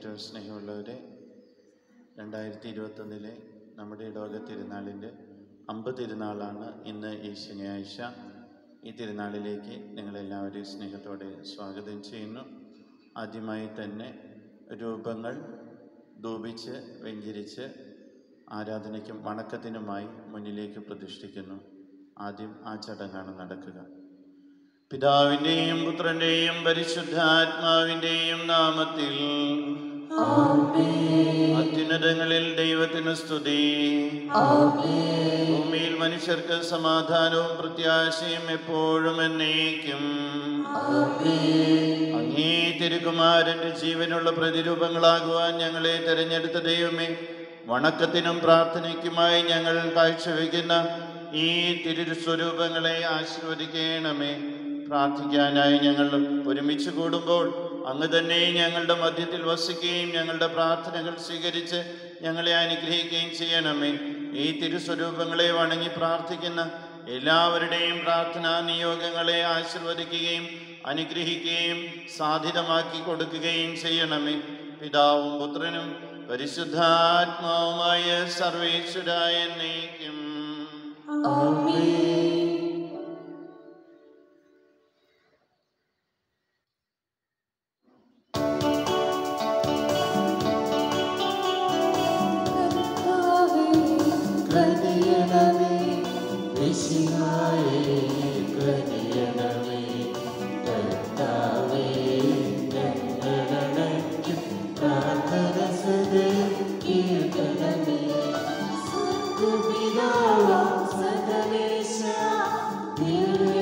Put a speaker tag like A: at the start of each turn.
A: ഏറ്റവും സ്നേഹമുള്ളവരെ രണ്ടായിരത്തി ഇരുപത്തൊന്നിലെ നമ്മുടെ ഇടവക തിരുനാളിൻ്റെ അമ്പത് തിരുനാളാണ് ഇന്ന് ഈ ശനിയാഴ്ച ഈ തിരുനാളിലേക്ക് നിങ്ങളെല്ലാവരെയും സ്നേഹത്തോടെ സ്വാഗതം ചെയ്യുന്നു ആദ്യമായി തന്നെ രൂപങ്ങൾ ധൂപിച്ച് വെഞ്ചരിച്ച് ആരാധനയ്ക്കും വണക്കത്തിനുമായി മുന്നിലേക്ക് പ്രതിഷ്ഠിക്കുന്നു ആദ്യം ആ ചടങ്ങാണ് നടക്കുക പിതാവിൻ്റെയും പുത്രൻ്റെയും പരിശുദ്ധാത്മാവിൻ്റെയും നാമത്തിൽ അത്യുന്നതങ്ങളിൽ ദൈവത്തിന് സ്തുതി ഭൂമിയിൽ മനുഷ്യർക്ക് സമാധാനവും പ്രത്യാശയും എപ്പോഴും എന്നേക്കും അങ്ങേ തിരുകുമാരന്റെ ജീവനുള്ള പ്രതിരൂപങ്ങളാകുവാൻ ഞങ്ങളെ തെരഞ്ഞെടുത്ത ദൈവമേ വണക്കത്തിനും പ്രാർത്ഥനയ്ക്കുമായി ഞങ്ങൾ കാഴ്ചവെക്കുന്ന ഈ തിരുസ്വരൂപങ്ങളെ ആശീർവദിക്കണമേ പ്രാർത്ഥിക്കാനായി ഞങ്ങൾ ഒരുമിച്ച് കൂടുമ്പോൾ അങ്ങ് തന്നെ ഞങ്ങളുടെ മധ്യത്തിൽ വസിക്കുകയും ഞങ്ങളുടെ പ്രാർത്ഥനകൾ സ്വീകരിച്ച് ഞങ്ങളെ അനുഗ്രഹിക്കുകയും ചെയ്യണമേ ഈ തിരുസ്വരൂപങ്ങളെ വണങ്ങി പ്രാർത്ഥിക്കുന്ന എല്ലാവരുടെയും പ്രാർത്ഥനാ നിയോഗങ്ങളെ ആശീർവദിക്കുകയും അനുഗ്രഹിക്കുകയും സാധിതമാക്കി കൊടുക്കുകയും ചെയ്യണമേ പിതാവും പുത്രനും പരിശുദ്ധാത്മാവുമായ സർവേശ്വരായ എന്നേക്കും
B: കൃതിയണമേ ഋഷിയായേ കൃതിയണമേ കർത്താവേ ഞങ്ങളണയ്ക്കും പ്രാർത്ഥന സദേ കേൾക്കണമേ സ്വർഗ്ഗപിതാവാം സകലേശ നിന്റെ